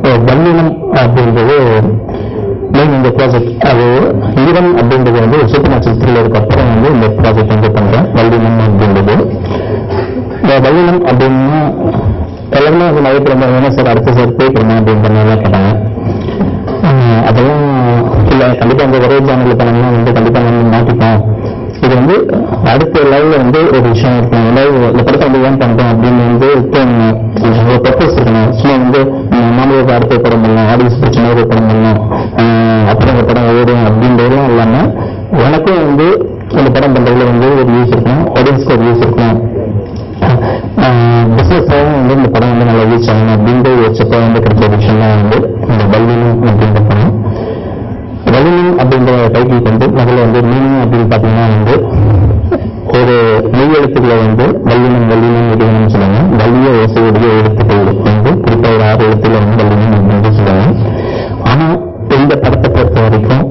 வல்லினம் அப்படின்றது மெயின் இந்த ப்ராஜெக்ட் அது ஈரம் அப்படின்றது வந்து ஒரு சூப்பர் நேச்சுரல் த்ரில்லருக்கு அப்புறம் வந்து இந்த ப்ராஜெக்ட் வந்து பண்றேன் வல்லினம் அப்படின்றது இந்த வல்லினம் அப்படின்னா எல்லாருமே வந்து நிறைய பேர் வந்து என்ன சார் அடுத்த சார் போய்க்கிறோம் அப்படின்ற மாதிரிலாம் கேட்டாங்க ஆஹ் அதெல்லாம் இல்லை கண்டிப்பா இந்த ஒரே சேனல் பண்ணணும்னா வந்து கண்டிப்பா நம்ம மாட்டிப்போம் இது வந்து அடுத்த லெவல்ல வந்து ஒரு விஷயம் இருக்கும் அதாவது இந்த படத்தை வந்து ஏன் பண்றோம் அப்படின்னு வந்து தோணும். ஒரு பர்பஸ் இருக்கணும் சும்மா வந்து மாணவர்கள் அடுத்த படம் பண்ணலாம் ஆடியன்ஸ் பிரச்சனை ஒரு படம் பண்ணலாம் ஆஹ் அப்புறம் இந்த படம் ஓடும் அப்படின்றதெல்லாம் இல்லாம எனக்கும் வந்து இந்த படம் பண்றதுல வந்து ஒரு யூஸ் இருக்கணும் ஆடியன்ஸ்க்கு ஒரு யூஸ் இருக்கணும் பிசினஸ் வந்து இந்த படம் வந்து நல்லா ரீச் ஆகணும் அப்படின்ற வச்சப்ப வந்து கிடைச்ச விஷயம் தான் வந்து இந்த பல்லினம் அப்படின்ற படம் வலிமன் அப்படின்ற டைட்டில் வந்து முதல்ல வந்து மீனிங் அப்படின்னு பார்த்தீங்கன்னா வந்து ஒரு மெய் எழுத்துக்களை வந்து வல்லினம் வல்லினம் இடிவனம் சொல்லுவாங்க வலிய ஓசையுடைய எழுத்துக்கள் வந்து குறிப்பாக ஒரு ஆறு எழுத்துல வந்து வல்லினம் அப்படின்னு சொல்லுவாங்க ஆனா இந்த படத்தை பொறுத்த வரைக்கும்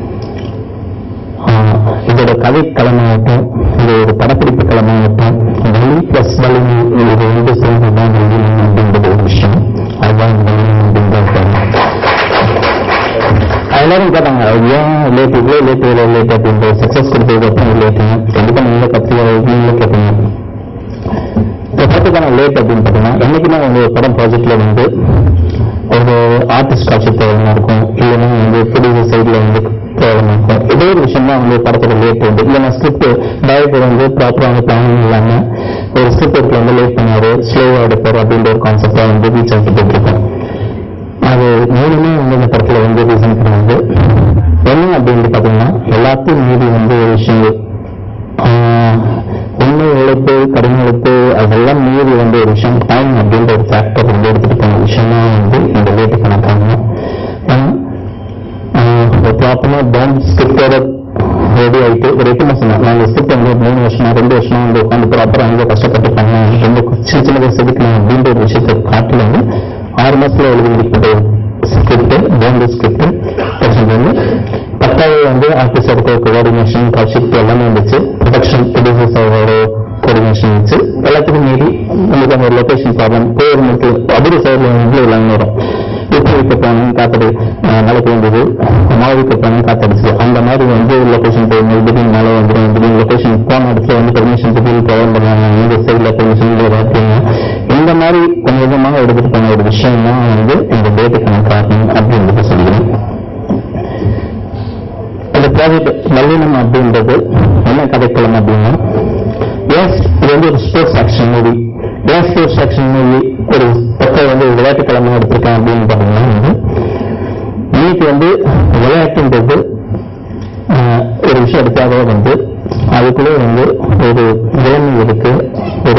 ஆஹ் இதோட கதை களமாகட்டும் இது ஒரு படப்பிடிப்பு களமாகட்டும் வலி பிளஸ் வலிமை இது வந்து சேர்ந்துதான் வல்லினம் அப்படின்றது ஒரு விஷயம் அதுதான் இந்த வல்லினம் அப்படின்ற படம் எல்லாரும் கேட்டாங்க ஏன் லேட் இவ்வளோ லேட் இவ்வளோ லேட் அப்படின்ற சக்ஸஸ் கொடுத்தது அப்புறம் லேட்டுங்க கண்டிப்பா நீங்களே கத்தி நீங்களே கேட்டீங்க இந்த படத்துக்கான லேட் அப்படின்னு பார்த்தீங்கன்னா என்னைக்குமே வந்து ஒரு படம் ப்ராஜெக்ட்ல வந்து ஒரு ஆர்டிஸ்ட் காட்சி தேவையா இருக்கும் இல்லைன்னா வந்து ப்ரொடியூசர் சைடில் வந்து தேவையா இருக்கும் ஏதோ ஒரு விஷயம் தான் வந்து படத்தோட லேட் வந்து இல்லைன்னா ஸ்கிரிப்ட் டைரக்டர் வந்து ப்ராப்பரான பிளானிங் இல்லாம ஒரு ஸ்கிரிப்ட் ஒர்க்ல வந்து லேட் பண்ணாரு ஸ்லோவா எடுப்பாரு அப்படின்ற ஒரு கான்செப்டா வந்து ரீச் ஆகிட்டு இருக்கோம் அது மூணுமே வந்து இந்த படத்துல வந்து ரீசன் பண்ணுது என்ன அப்படின்னு பாத்தீங்கன்னா எல்லாத்தையும் மீறி வந்து ஒரு விஷயங்கள் ஆஹ் உண்மை உழைப்பு கடின உழைப்பு அதெல்லாம் மீறி வந்து ஒரு விஷயம் டைம் அப்படின்ற ஒரு ஃபேக்டர் வந்து எடுத்துட்டு போன விஷயம் தான் வந்து இந்த லேட்டுக்கான காரணம் ஏன்னா ஆஹ் ஒரு ப்ராப்பராக பேண்ட் ஸ்கிரிப்டோட ரெடி ஆயிட்டு ஒரு எட்டு மாசம் தான் நாங்கள் ஸ்கிரிப்ட் வந்து ஒரு மூணு வருஷமா ரெண்டு வருஷமா வந்து உட்காந்து ப்ராப்பராக அங்கே கஷ்டப்பட்டு பண்ணோம் ரொம்ப சின்ன சின்னதாக செதுக்கணும் அப்படின்ற ஒரு விஷயத்தை காட்டில் வந்து ஆறு மாசத்துல எழுதி முடிக்கிற ஸ்கிரிப்ட் பேண்ட் ஸ்கிரிப்ட் வந்து பத்தாவது வந்து ஆர்டிஸ்டோட கோஆர்டினேஷன் காட்சிப்பு எல்லாமே வந்துச்சு ப்ரொடக்ஷன் ப்ரொடியூசர்ஸோட கோஆர்டினேஷன் வச்சு எல்லாத்துக்கும் மீறி நமக்கு அந்த லொகேஷன் ப்ராப்ளம் பேர் மட்டும் அதிரி சைடில் வந்து எல்லாமே வரும் இப்போ வைக்க போனோம் காத்தடி மழை பெய்ந்தது மழை வைக்க போனோம் காத்தடிச்சு அந்த மாதிரி வந்து லொகேஷன் போகணும் திடீர்னு மழை வந்துடும் திடீர்னு லொகேஷன் போன இடத்துல வந்து பெர்மிஷன் திடீர்னு ப்ரொவைட் பண்ணுவாங்க இந்த சைடில் பெர்மிஷன் பார்த்தீங்க இந்த மாதிரி கொஞ்சம் கொஞ்சமாக எடுத்துட்டு போன ஒரு விஷயம் தான் வந்து இந்த டேட்டுக்கான காரணம் அப்படின்றத சொல்லுவேன் இந்த ப்ராஜெக்ட் நல்லினம் அப்படின்றது என்ன கதைக்களம் அப்படின்னா எஸ் இது வந்து ஒரு ஸ்போர்ட்ஸ் ஆக்ஷன் மூவி ஏன் ஸ்போர்ட்ஸ் ஆக்ஷன் மூவி ஒரு பக்கம் வந்து ஒரு விளையாட்டுக்கிழமை எடுத்திருக்கேன் அப்படின்னு பார்த்தீங்கன்னா வந்து இன்னைக்கு வந்து விளையாட்டுன்றது ஆஹ், ஒரு விஷயம் எடுத்தாவே வந்து அதுக்குள்ளே வந்து ஒரு இளமை இருக்கு ஒரு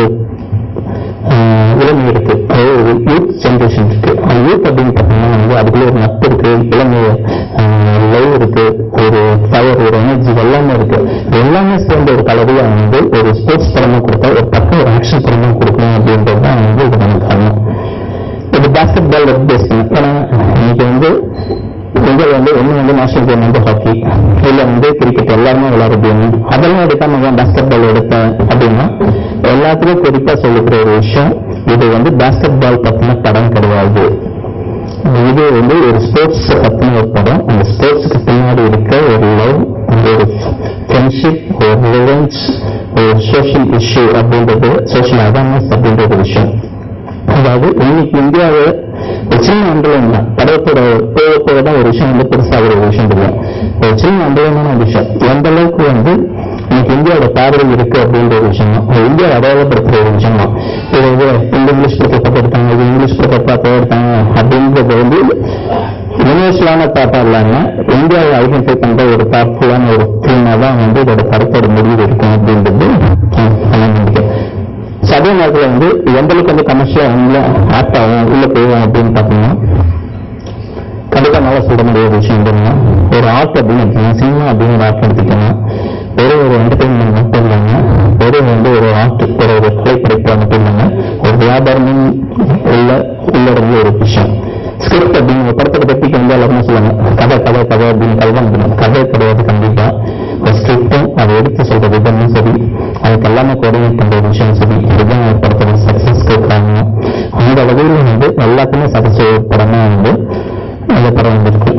ஆஹ், இளமை இருக்கு அதாவது ஒரு யூத் ஜென்ரேஷன் இருக்கு அந்த யூத் அப்படின்னு பார்த்தீங்கன்னா வந்து அதுக்குள்ளே ஒரு நட்பு இருக்கு இளமை லவ் இருக்கு ஒரு ஃபயர் ஒரு எனர்ஜி எல்லாமே இருக்கு எல்லாமே சேர்ந்த ஒரு கலவையா வந்து ஒரு ஸ்போர்ட்ஸ் படமா கொடுத்தா ஒரு பக்க ஒரு ஆக்ஷன் படமா கொடுக்கணும் அப்படின்றது தான் வந்து இது நமக்கு காரணம் இது பாஸ்கெட் பால் பேஸ் ஏன்னா இன்னைக்கு வந்து இந்தியாவில் வந்து ஒண்ணு வந்து நேஷனல் கேம் வந்து ஹாக்கி இல்ல வந்து கிரிக்கெட் எல்லாருமே விளையாட கேம் அதெல்லாம் எடுக்காம ஏன் பாஸ்கெட் பால் எடுத்தேன் அப்படின்னா எல்லாத்துக்கும் குறிப்பா சொல்லிக்கிற ஒரு விஷயம் இது வந்து பாஸ்கெட் பால் பத்தின படம் கிடையாது இது வந்து ஒரு ஸ்போர்ட்ஸ் பத்தின ஒரு படம் அந்த ஸ்போர்ட்ஸ்க்கு பின்னாடி இருக்க ஒரு லவ் ஒரு ஃப்ரெண்ட்ஷிப் ஒரு ரிவெஞ்ச் ஒரு சோஷியல் இஷ்யூ அப்படின்றது சோஷியல் அவேர்னஸ் அப்படின்ற ஒரு விஷயம் அதாவது இன்னைக்கு இந்தியாவில் ஒரு சின்ன அண்டலம் தான் படத்தோட போக போக தான் ஒரு விஷயம் வந்து பெருசாகிற ஒரு விஷயம் தெரியும் ஒரு சின்ன அண்டலமான ஒரு விஷயம் எந்த அளவுக்கு வந்து இன்னைக்கு இந்தியாவோட பார்வை இருக்கு அப்படின்ற ஒரு விஷயம் தான் ஒரு இந்தியா அடையாளப்படுத்துற ஒரு விஷயம் தான் இது வந்து இந்த இங்கிலீஷ் படத்தை பார்த்து எடுத்தாங்க இது இங்கிலீஷ் படத்தை பார்த்து எடுத்தாங்க அப்படின்றது வந்து யூனிவர்சலான தாட்டா இல்லாம இந்தியாவை ஐடென்டிஃபை பண்ற ஒரு தாட்ஃபுல்லான ஒரு தீமா தான் வந்து இதோட படத்தோட முடிவு இருக்கும் அப்படின்றது நான் நினைக்கிறேன் So, அதே நேரத்தில் வந்து எந்த அளவுக்கு வந்து கமர்ஷியலா உள்ள ஆக்ட் ஆகும் உள்ள போகும் அப்படின்னு பார்த்தீங்கன்னா கண்டிப்பா நல்லா சொல்ல முடியாத விஷயம் என்னன்னா ஒரு ஆர்ட் அப்படின்னு எடுத்தீங்கன்னா சினிமா அப்படின்னு ஒரு ஆர்ட் எடுத்துக்கிட்டோம்னா ஒரே ஒரு என்டர்டைன்மெண்ட் மட்டும் இல்லாம ஒரே வந்து ஒரு ஆர்ட் ஒரு ஒரு திரைப்படைப்பா மட்டும் இல்லாம ஒரு வியாபாரமும் உள்ள உள்ளடங்கிய ஒரு விஷயம் ஸ்கிரிப்ட் அப்படின்னு ஒரு படத்தை பத்தி வந்து எல்லாருமே சொல்லுவாங்க கதை கதை கதை அப்படின்னு கதை தான் இருக்கணும். கதை கிடையாது கண்டிப்பா ஒரு ஸ்கிரிப்டும் அதை எடுத்து சொல்ற விதமும் சரி அதுக்கு எல்லாமே கோஆர்டினேட் பண்ற ஒரு விஷயம் சரி இதுதான் ஒரு படத்தோட சக்சஸ்க்கு காரணம் அந்த வகையில் வந்து எல்லாத்துக்குமே சாட்டிஸ்ஃபை படமா வந்து அந்த படம் வந்திருக்கு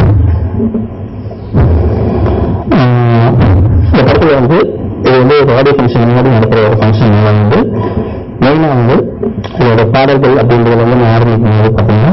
ஆஹ் இந்த படத்துல வந்து இது வந்து ஒரு ஆடியோ ஃபங்க்ஷன் முன்னாடி நடக்கிற ஒரு ஃபங்க்ஷன் வந்து மெயினாக வந்து இதோட பாடல்கள் அப்படின்றத வந்து நான் ஆரம்பிக்கும் போது பார்த்தீங்கன்னா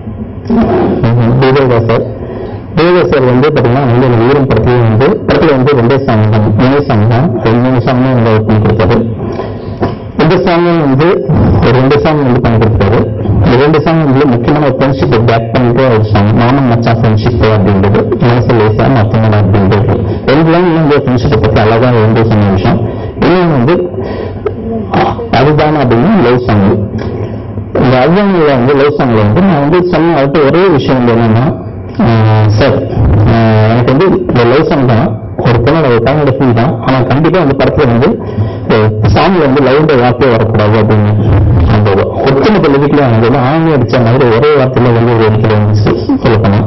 தேவதா சார் தேவதா சார் வந்து பார்த்தீங்கன்னா வந்து இந்த வீரம் படத்துல வந்து படத்துல வந்து ரெண்டே சாங் தான் மூணு சாங் தான் ரெண்டு மூணு சாங் தான் வந்து அவர் பண்ணி கொடுத்தாரு இந்த சாங் வந்து ஒரு ரெண்டு சாங் வந்து பண்ணி கொடுத்தாரு இந்த ரெண்டு சாங் வந்து முக்கியமான ஃப்ரெண்ட்ஷிப் பேக் பண்ணிட்டு ஒரு சாங் மாமன் மச்சான் ஃப்ரெண்ட்ஷிப் அப்படின்றது மனசு லேசா மத்தமடா அப்படின்றது ரெண்டு லைன் வந்து ஃப்ரெண்ட்ஷிப்பை பத்தி அழகா வந்து சொன்ன விஷயம் இன்னொன்று வந்து அதுதான் அப்படின்னு லவ் சாங் இந்த அல்பம்ல வந்து லவ் சாங்ல வந்து நான் வந்து சொன்ன அடுத்த ஒரே விஷயம் வந்து என்னன்னா சார் எனக்கு வந்து இந்த லவ் சாங் தான் ஒரு பொண்ணோட ஒரு பையனோட ஃபீல் தான் ஆனா கண்டிப்பா அந்த படத்துல வந்து சாங்ல வந்து லவ்ன்ற வார்த்தையே வரக்கூடாது அப்படின்னு அந்த ஒட்டுமொத்த லிரிக்ல அவங்க வந்து ஆணி அடிச்ச மாதிரி ஒரே வார்த்தையில வந்து ஒரு இடத்துல வந்து சொல்ல போனா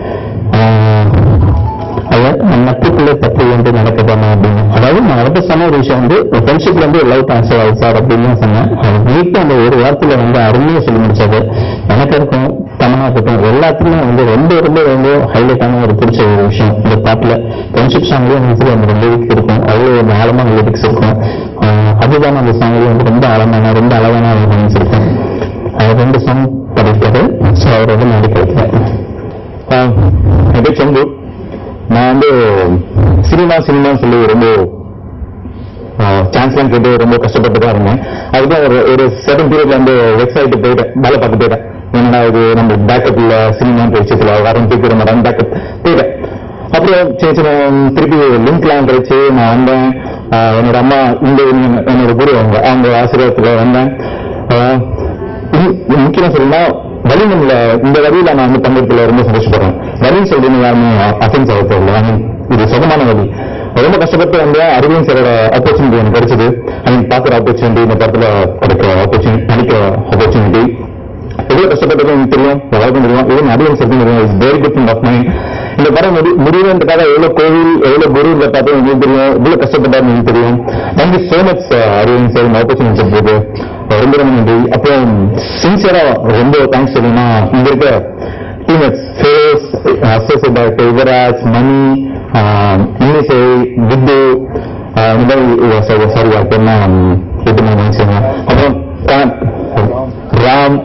அது நட்புக்குள்ளே தப்பு வந்து நடக்குதாமா அப்படின்னு அதாவது நான் அவர்கிட்ட சொன்ன ஒரு விஷயம் வந்து ஃப்ரெண்ட்ஷிப்ல வந்து லவ் ட்ரான்ஸ்ஃபர் ஆகுது சார் அப்படின்னு சொன்னேன் அது நீட்டு அந்த ஒரு வார்த்தையில வந்து அருமையா சொல்லி முடிச்சது எனக்கு இருக்கும் தமனா இருக்கட்டும் எல்லாத்துக்குமே வந்து ரொம்ப ரொம்ப ரொம்ப ஹைலைட்டான ஒரு பிடிச்ச ஒரு விஷயம் இந்த பாட்டுல ஃப்ரெண்ட்ஷிப் சாங்லயும் வந்து அந்த லிரிக்ஸ் இருக்கும் அவ்வளோ ஒரு ஆழமான லிரிக்ஸ் இருக்கும் ஆஹ் அதுதான் அந்த சாங்லயும் வந்து ரொம்ப ஆழமான ரொம்ப அழகான ஒரு லிரிக்ஸ் இருக்கும் அது ரெண்டு சாங் படிக்கிறது ஸோ அவர் வந்து நடிக்கிறது என் பேர் சந்து நான் வந்து சினிமா சினிமான்னு சொல்லி ரொம்ப சான்ஸ்லாம் கேட்டு ரொம்ப கஷ்டப்பட்டு தான் இருந்தேன் அதுதான் ஒரு ஒரு செகண்ட் பீரியட்ல வந்து வெப்சைட் போயிட்டேன் வேலை பார்த்து போயிட்டேன் என்னடா இது நம்ம பேக்கப்ல சினிமா போயிடுச்சு சில வாரம் தூக்கி விட மாட்டேன் பேக்கப் போயிட்டேன் அப்புறம் சின்ன சின்ன திருப்பி லிங்க்லாம் கிடைச்சு நான் வந்தேன் ஆஹ் என்னோட அம்மா இந்த என்னோட குரு அவங்க அவங்க ஆசீர்வாதத்துல வந்தேன் ஆஹ் இது- இது முக்கியமா சொல்லணும்னா வலிமன்ல இந்த வழியில நான் வந்து பங்கெடுத்துல ரொம்ப சந்தோஷப்படுறேன் வலின்னு சொல்றீங்க யாருமே அஃபென்ஸ் ஆக தெரியல I mean, இது சுகமான வழி ரொம்ப கஷ்டப்பட்டு வந்து அறிவியல் சாரோட ஆப்பர்ச்சுனிட்டி எனக்கு கிடைச்சது ஐ மீன் பாக்குற ஆப்பர்ச்சுனிட்டி இந்த படத்துல கிடைக்கிற ஆப்பர்ச்சுனிட்டி நடிக்கிற ஆப்பர்ச்சுனிட்டி எவ்வளவு கஷ்டப்பட்டது எனக்கு தெரியும் எல்லாருக்கும் தெரியும் ஈவன் அறிவியல் சார் தெரியும் is very good of mind இந்த படம் முடி முடிவுன்றதுக்காக எவ்வளவு கோவில் எவ்வளவு குரு இதை பார்த்து உங்களுக்கு தெரியும் இவ்வளவு கஷ்டப்பட்டாரு எனக்கு தெரியும் தேங்க்யூ சோ மச் அறிவியல் சார் இந்த ஆப்பர்ச்சுனிட்டி போது ரொம்ப ரொம்ப நன்றி அப்புறம் சின்சியரா ரொம்ப தேங்க்ஸ் சொல்லணும்னா இங்க இருக்க டீமேட்ஸ் ஃபேஸ் அசோசியேட் டைரக்டர் யுவராஜ் மணி இன்னிசை வித்து ஆஹ் இந்த மாதிரி சாரி அப்படின்னா எட்டு மூணு நினைச்சுங்க அப்புறம் கா- ராம்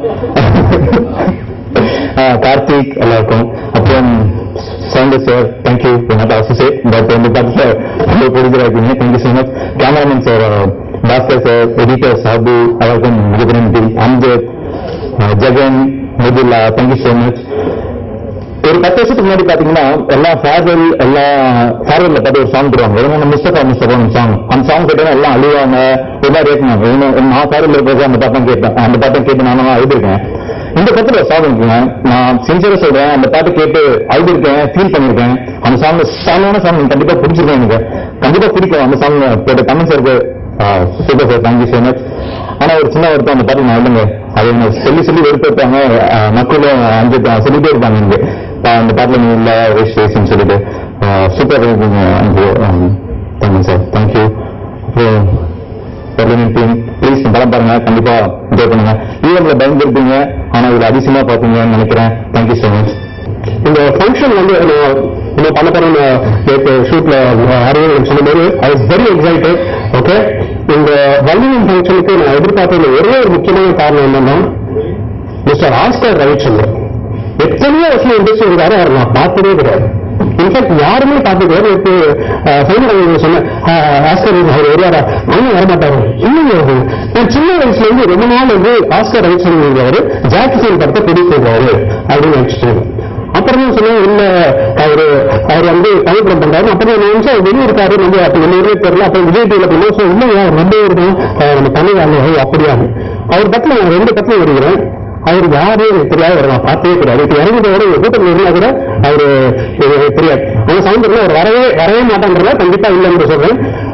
ஆஹ் கார்த்திக் எல்லாருக்கும் அப்புறம் sound sir thank you not associate but இந்த படத்துல ரொம்ப பிடிக்கிற இருக்கீங்க thank you so much cameraman sir Bhaskar sir editor Sabu அவருக்கும் மிகப்பெரிய நன்றி அம்ஜத் ஆஹ் Jagan Mithulla thank you so much ஒரு பத்து வருஷத்துக்கு முன்னாடி பாத்தீங்கன்னா எல்லா ஃபேர்வெல் எல்லா ஃபேர்வெல்ல பார்த்து ஒரு சாங் போடுவாங்க வெறும் முஸ்தபா முஸ்தபா சாங் அந்த சாங் கேட்டா எல்லாம் அழுவாங்க எல்லாம் கேட்கணும் இன்னும் நான் ஃபேர்வெல் இருக்கிறது அந்த பாட்டம் கேட்பேன் அந்த பாட்டம் கேட்டு நானும் அழுதுருக்கேன் இந்த படத்துல சாங் இருக்குங்க நான் சின்சியரா சொல்றேன் அந்த பாட்டு கேட்டு அழுதுருக்கேன் ஃபீல் பண்ணிருக்கேன் அந்த சாங் சாங்கான சாங் கண்டிப்பா பிடிச்சிருக்கேன் எனக்கு கண்டிப்பா பிடிக்கும் அந்த சாங் கேட்ட தமிழ் சாருக்கு super sir thank you so much ஆனா ஒரு சின்ன வருத்தம் அந்த பாட்டு நான் இல்லைங்க அது எனக்கு சொல்லி சொல்லி வெறுப்பாங்க மக்களும் அஞ்சு சொல்லிட்டே இருப்பாங்க எனக்கு ஆஹ் அந்த பாட்டுல நீ இல்ல வேஸ்ட் வேஸ்ட்னு சொல்லிட்டு சூப்பர் இருக்குங்க தேங்க்யூ சார் தேங்க்யூ அப்புறம் பார்லிமெண்ட் டீம் ப்ளீஸ் படம் பாருங்க கண்டிப்பா என்ஜாய் பண்ணுங்க ஈவெண்ட்ல பயந்துருப்பீங்க ஆனா இதுல அதிசயமா பாப்பீங்கன்னு நினைக்கிறேன் தேங்க்யூ ஸோ மச் இந்த ஃபங்க்ஷன் வந்து நான் இன்னும் பண்ண போறேன் நேற்று ஷூட்ல அறிவியல் சொன்னபோது I was very excited okay இந்த வல்லியன் ஃபங்க்ஷனுக்கு நான் எதிர்பார்த்ததுல ஒரே ஒரு முக்கியமான காரணம் என்னன்னா மிஸ்டர் ஆஸ்கர் ரவிச்சந்திரன் எத்தனையோ வருஷம் இண்டஸ்ட்ரி இருக்காரு அவர் நான் பார்த்ததே கிடையாது இன்ஃபேக்ட் யாருமே பார்த்தது கிடையாது இப்போ சைனிகள் சொன்ன ஆஸ்கர் அவர் வருவாரா அவனும் வரமாட்டாரு இன்னும் வருது நான் சின்ன வயசுல இருந்து ரொம்ப நாள் வந்து ஆஸ்கர் ரவிச்சந்திரன் அவர் ஜாக்கிசன் படத்தை கொடி சொல்றாரு அப்படின்னு நினைச்சிட்டு அப்புறமா சொன்னேன் இல்ல அவரு அவர் வந்து தமிழ்படம் பண்றாரு அப்புறம் நான் நினைச்சா அவர் வெளியே இருக்காரு நம்ம அப்ப வெளியே தெரியல அப்ப விஜய் டிவில பண்ணோம் சோ இல்லையா நம்ம இருக்கும் நம்ம தமிழ் ஆளு அப்படியா அவர் பத்தில நான் ரெண்டு பத்தில வருகிறேன் அவர் யாரு எனக்கு தெரியாது அவரை நான் பார்த்தே கிடையாது இப்ப இறங்கிட்ட விட ஒரு கூட்டத்தில் இருந்தா கூட அவரு எனக்கு தெரியாது ஆனா சவுந்தர்ல அவர் வரவே வரவே மாட்டான்றத கண்டிப்பா இல்லைன்னு சொல்றேன்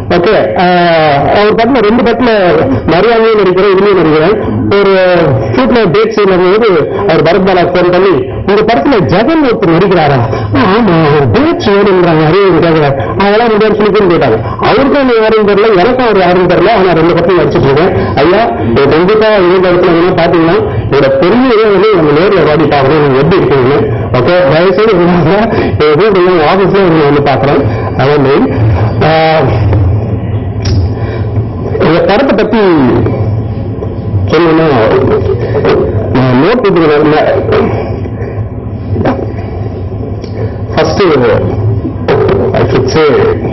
ஓகே அவர் படத்துல ரெண்டு படத்துல மரியாதையும் நடிக்கிறேன் இதுலயும் நடிக்கிறேன் ஒரு ஷூட்ல டேட் சீன் போது அவர் பரத் பாலா போன் பண்ணி இந்த படத்துல ஜெகன் ஒருத்தர் நடிக்கிறாரா "ஆ, ஆமா டேட் வேணுங்கிறாங்க அறிவு கேட்கிறார் அதெல்லாம் ரெண்டு பேரும் சொல்லிட்டு கேட்டாங்க அவருக்கும் என்ன யாரும் தெரியல எனக்கும் அவர் யாரும் தெரியல ஆனா ரெண்டு படத்தையும் நடிச்சிட்டு இருக்கேன் ஐயா இது கண்டிப்பா இந்த இடத்துல என்ன பாத்தீங்கன்னா என்னோட பெரிய இதே வந்து நம்ம நேரில் வாடி பார்க்கணும் நீங்க எப்படி இருக்கீங்க ஓகே தயவுசெய்து எதுவும் ஆபீஸ்ல நான் வந்து பாக்குறேன் அதான் மெயின் இந்த படத்தை பத்தி சொல்லணும்னா நான் நோட் பண்ணிருக்கேன் ஃபர்ஸ்ட் ஐ should say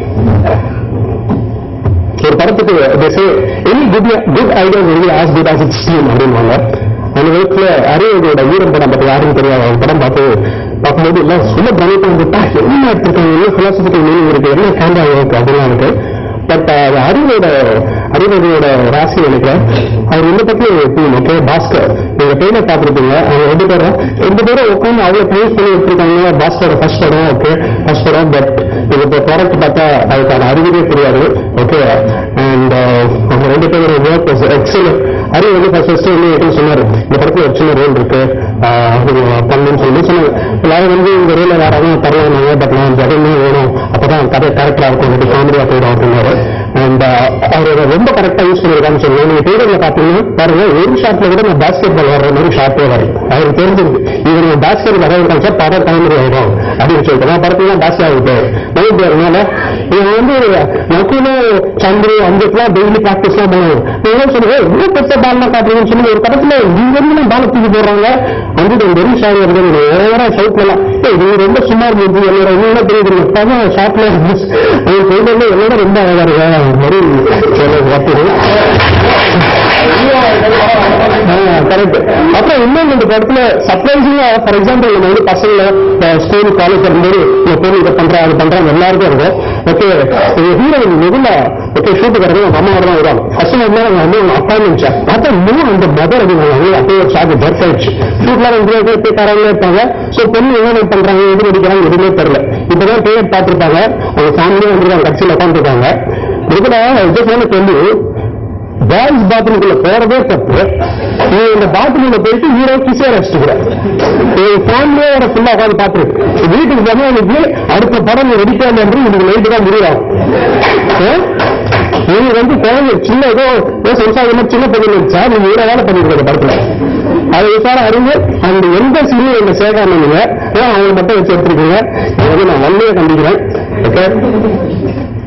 ஒரு படத்துக்கு any good good idea very as good as it's team அப்படின்வாங்க அந்த விதத்துல அரியவோட வீரம் படம் பத்தி யாருக்கும் தெரியாது அவங்க படம் பார்த்து பார்க்கும்போது எல்லாம் சொல்ல பிரமிப்பா வந்துட்டா என்ன எடுத்திருக்காங்க என்ன பிலாசபிக்கல் மீனிங் இருக்கு என்ன கேண்டா இருக்கு அப்படிலாம் இருக்கு பட் அது அறிவோட அறிவோட ராசி நினைக்கிறேன் அவர் இந்த பத்தி டீம் ஓகே பாஸ்கர் நீங்க ட்ரெயினர் பார்த்துருப்பீங்க அவங்க ரெண்டு பேரும் ரெண்டு பேரும் உட்காந்து அவ்வளவு ப்ரைஸ் பண்ணி வச்சிருக்காங்க பாஸ்கரோட ஃபர்ஸ்ட் படம் ஓகே ஃபர்ஸ்ட் படம் பட் இது இப்போ ப்ராடக்ட் பார்த்தா அதுக்கான அறிகுறியே தெரியாது ஓகே அண்ட் அவங்க ரெண்டு பேரோட ஒர்க் எக்ஸலன்ட் அறிவு வந்து ஃபர்ஸ்ட் ஃபர்ஸ்ட் வந்து என்கிட்ட சொன்னாரு இந்த படத்துல ஒரு சின்ன ரோல் இருக்கு ஆஹ் இது பண்ணணும்னு சொல்லி சொன்னாங்க எல்லாரும் வந்து இந்த ரோல வேற யாரும் தரலாங்க பட் நான் ஜெகமே வேணும் அப்பதான் கதை கரெக்டா இருக்கும் காமெடியா போயிடும் அப்படின்னாரு அண்ட் அவர் ரொம்ப கரெக்டா யூஸ் பண்ணிருக்கான்னு சொல்லுவேன் நீங்க தேர்தல பாத்தீங்கன்னா பாருங்க ஒரு ஷாட்ல கூட நான் பாஸ்கெட் பால் வர்ற மாதிரி ஷாட்டே வரும் அவருக்கு தெரிஞ்சிருக்கு இவர் நான் பாஸ்கெட் வர இருக்காங்க சார் படம் காமெடி ஆயிடும் அப்படின்னு சொல்லிட்டு நான் படத்துல பாஸ்கெட் ஆகிட்டு மைண்ட் போறதுனால இவன் வந்து நக்குல சந்திரு அங்கெல்லாம் டெய்லி பிராக்டிஸ் எல்லாம் பண்ணுவோம் நீங்க சொல்லுங்க எவ்வளவு பெருசா பால் காட்டுறீங்கன்னு சொல்லி ஒரு படத்துல இங்க இருந்து பால் தூக்கி போடுறாங்க வந்து வெரி சாரி இருக்கு ஓவரா சவுட்லாம் ஏய் நீங்க ரொம்ப சும்மா இருக்கு என்னோட என்ன தெரியுது இப்பதான் ஷாட்ல அவங்க சொல்றது என்னோட ரொம்ப அழகா இருக்கு வெரி கரெக்ட் அப்புறம் இன்னும் இந்த படத்துல சர்ப்ரைசிங்கா ஃபார் எக்ஸாம்பிள் நம்ம வந்து பசங்க ஸ்கூல் காலேஜ் வரும்போது இந்த பொண்ணு இதை பண்றேன் அது பண்றேன் எல்லாருக்கும் இருக்கும் ஓகே ஹீரோயின் மிகுல ஓகே ஷூட்டுக்கு வரது அவங்க அம்மா தான் வருவாங்க ஃபர்ஸ்ட் வந்து அவங்க வந்து அப்பாயின்மெண்ட் சார் பார்த்தா இன்னும் அந்த மதர் அப்படின்னாங்க அப்படியே ஒரு ஷாட் ஜர்க் ஆயிடுச்சு ஷூட்ல ரெண்டு பேர் போய் காரங்களே இருப்பாங்க ஸோ பொண்ணு என்ன பண்றாங்க எது நடிக்கிறாங்க எதுவுமே தெரியல இப்பதான் பேர் பார்த்திருப்பாங்க அவங்க ஃபேமிலியே வந்துருக்காங்க கட்சியில் உட்காந்துருக்காங்க இதுல ஜஸ்ட் வந்து பாய்ஸ் பாத்ரூம்குள்ள போறதே தப்பு நீ இந்த பாத்ரூம்ல போயிட்டு ஹீரோ கிசே அடிச்சுக்கிற ஃபேமிலியோட ஃபுல்லா உட்காந்து பாத்துருக்கு வீட்டுக்கு போனா எனக்கு அடுத்த படம் நீ ரெடி பண்ண என்று இதுக்கு நைட்டு தான் முடியும் நீங்க வந்து குழந்தை சின்ன ஏதோ ஏதோ சம்சாரமா சின்ன பகுதியில் இருந்துச்சா நீங்க இவ்வளவு வேலை பண்ணிருக்க படத்துல அது விசார அறிவு அந்த எந்த சீனியும் எங்க சேர்க்காம நீங்க ஏன் அவங்க மட்டும் வச்சு எடுத்துருக்கீங்க இதை வந்து நான் வன்மையை கண்டிக்கிறேன் ஓகே